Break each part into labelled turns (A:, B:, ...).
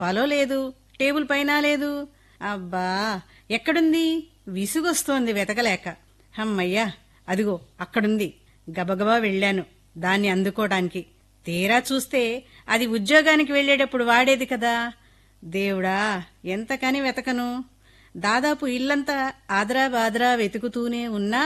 A: పాలో లేదు టేబుల్ పైన లేదు అబ్బా ఎక్కడుంది విసుగొస్తోంది వెతకలేక హమ్మయ్యా అదిగో అక్కడుంది గబగబా వెళ్ళాను దాన్ని అందుకోటానికి తీరా చూస్తే అది ఉద్యోగానికి వెళ్ళేటప్పుడు వాడేది కదా దేవుడా ఎంతకని వెతకను దాదాపు ఇల్లంతా ఆదరా బాదరా వెతుకుతూనే ఉన్నా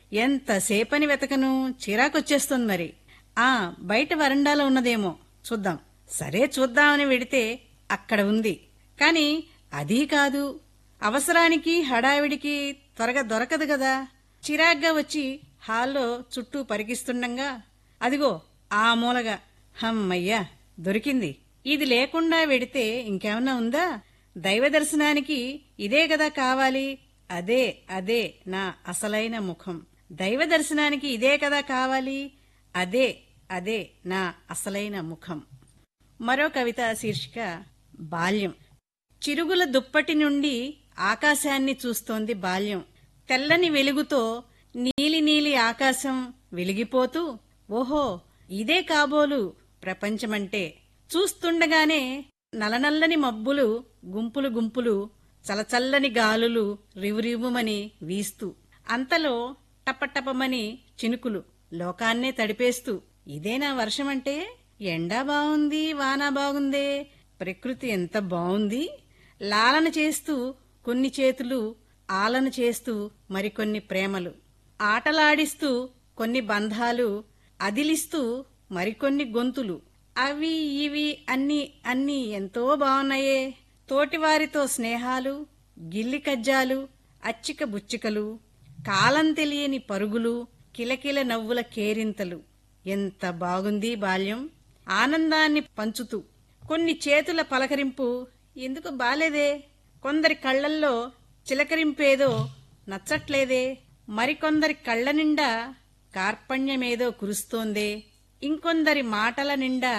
A: ఎంతసేపని వెతకను చిరాకొచ్చేస్తుంది మరి ఆ బయట వరండాలో ఉన్నదేమో చూద్దాం సరే చూద్దామని వెడితే అక్కడ ఉంది కాని అదీ కాదు అవసరానికి హడావిడికి త్వరగా దొరకదు కదా చిరాగ్గా వచ్చి హాల్లో చుట్టూ పరికిస్తుండగా అదిగో ఆ మూలగా హమ్మయ్యా దొరికింది ఇది లేకుండా వెడితే ఇంకేమన్నా ఉందా దైవ దర్శనానికి ఇదే కదా కావాలి అదే అదే నా అసలైన ముఖం దైవ దర్శనానికి ఇదే కదా కావాలి అదే అదే నా అసలైన ముఖం మరో కవిత శీర్షిక బాల్యం చిరుగుల దుప్పటి నుండి ఆకాశాన్ని చూస్తోంది బాల్యం తెల్లని వెలుగుతో నీలి నీలి ఆకాశం వెలిగిపోతూ ఓహో ఇదే కాబోలు ప్రపంచమంటే చూస్తుండగానే నలనల్లని మబ్బులు గుంపులు గుంపులు చలచల్లని గాలులు రివురివుమని వీస్తూ అంతలో టపటపమని చినుకులు లోకాన్నే తడిపేస్తూ ఇదేనా వర్షమంటే ఎండా బాగుంది వాన బాగుందే ప్రకృతి ఎంత బాగుంది లాలన చేస్తూ కొన్ని చేతులు ఆలన చేస్తూ మరికొన్ని ప్రేమలు ఆటలాడిస్తూ కొన్ని బంధాలు అదిలిస్తూ మరికొన్ని గొంతులు అవి ఇవి అన్ని అన్ని ఎంతో బాగున్నాయే తోటివారితో స్నేహాలు గిల్లి కజ్జాలు అచ్చిక బుచ్చికలు కాలం తెలియని పరుగులు కిలకిల నవ్వుల కేరింతలు ఎంత బాగుంది బాల్యం ఆనందాన్ని పంచుతూ కొన్ని చేతుల పలకరింపు ఎందుకు బాలేదే కొందరి కళ్ళల్లో చిలకరింపేదో నచ్చట్లేదే మరికొందరి కళ్ళ నిండా కార్పణ్యమేదో కురుస్తోందే ఇంకొందరి మాటల నిండా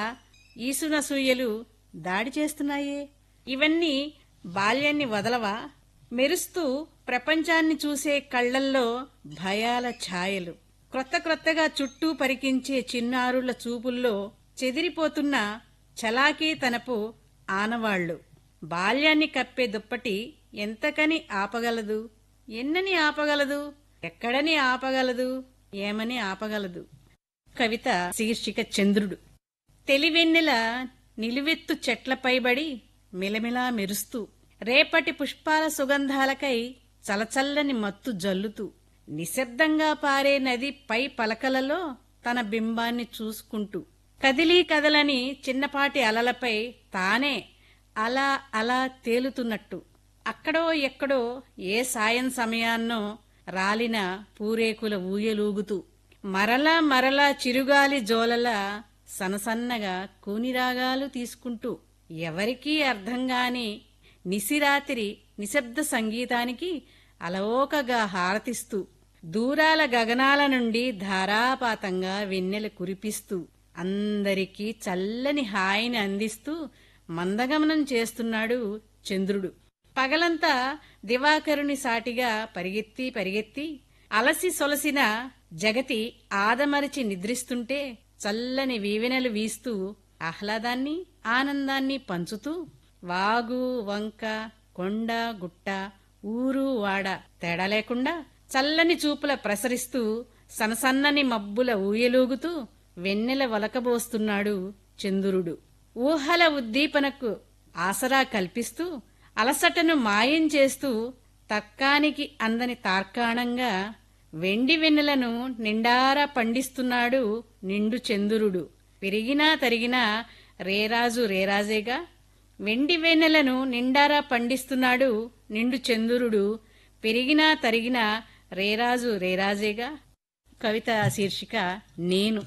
A: ఈసునసూయలు దాడి చేస్తున్నాయే ఇవన్నీ బాల్యాన్ని వదలవా మెరుస్తూ ప్రపంచాన్ని చూసే కళ్ళల్లో భయాల ఛాయలు క్రొత్త క్రొత్తగా చుట్టూ పరికించే చిన్నారుల చూపుల్లో చెదిరిపోతున్న చలాకీ తనపు ఆనవాళ్లు బాల్యాన్ని కప్పే దుప్పటి ఎంతకని ఆపగలదు ఎన్నని ఆపగలదు ఎక్కడని ఆపగలదు ఏమని ఆపగలదు కవిత శీర్షిక చంద్రుడు తెలివెన్నెల నిలువెత్తు చెట్లపైబడి మిలమిలా మెరుస్తూ రేపటి పుష్పాల సుగంధాలకై చలచల్లని మత్తు జల్లుతూ నిశ్శబ్దంగా పారే నది పై పలకలలో తన బింబాన్ని చూసుకుంటూ కదిలీ కదలని చిన్నపాటి అలలపై తానే అలా అలా తేలుతున్నట్టు అక్కడో ఎక్కడో ఏ సాయం సమయాన్నో రాలిన పూరేకుల ఊయలూగుతూ మరలా మరలా చిరుగాలి జోలలా సనసన్నగా కూనిరాగాలు తీసుకుంటూ ఎవరికీ అర్థంగాని నిసిరాతిరి నిశ్శబ్ద సంగీతానికి అలవోకగా హారతిస్తూ దూరాల గగనాల నుండి ధారాపాతంగా వెన్నెల కురిపిస్తూ అందరికీ చల్లని హాయిని అందిస్తూ మందగమనం చేస్తున్నాడు చంద్రుడు పగలంతా దివాకరుని సాటిగా పరిగెత్తి పరిగెత్తి అలసి సొలసిన జగతి ఆదమరిచి నిద్రిస్తుంటే చల్లని వీవెనలు వీస్తూ ఆహ్లాదాన్ని ఆనందాన్ని పంచుతూ వాగు వంక కొండ గుట్ట ఊరు వాడ తేడా లేకుండా చల్లని చూపుల ప్రసరిస్తూ సనసన్నని మబ్బుల ఊయలూగుతూ వెన్నెల వలకబోస్తున్నాడు చంద్రుడు ఊహల ఉద్దీపనకు ఆసరా కల్పిస్తూ అలసటను మాయం చేస్తూ తర్కానికి అందని తార్కాణంగా వెండి వెన్నెలను నిండారా పండిస్తున్నాడు నిండు చంద్రుడు పెరిగినా తరిగినా రేరాజు రేరాజేగా వెండి వెన్నెలను నిండారా పండిస్తున్నాడు నిండు చంద్రుడు పెరిగినా తరిగినా రేరాజు రేరాజేగా కవిత శీర్షిక నేను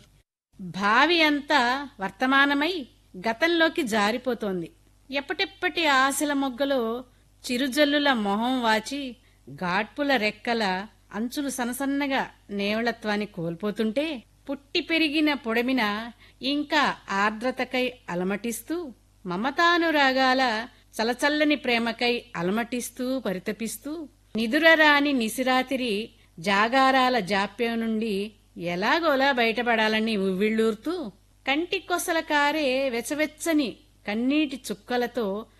A: భావి అంతా వర్తమానమై గతంలోకి జారిపోతోంది ఎప్పటెప్పటి ఆశల మొగ్గలో చిరుజల్లుల మొహం వాచి గాడ్పుల రెక్కల అంచులు సనసన్నగా నేవళత్వాన్ని కోల్పోతుంటే పుట్టి పెరిగిన పొడమిన ఇంకా ఆర్ద్రతకై అలమటిస్తూ మమతానురాగాల చలచల్లని ప్రేమకై అలమటిస్తూ పరితపిస్తూ నిదురరాని నిసిరాతిరి జాగారాల జాప్యం నుండి ఎలాగోలా బయటపడాలని ఉవ్విళ్ళూరుతూ కంటి కొసల కారే వెచవెచ్చని కన్నీటి చుక్కలతో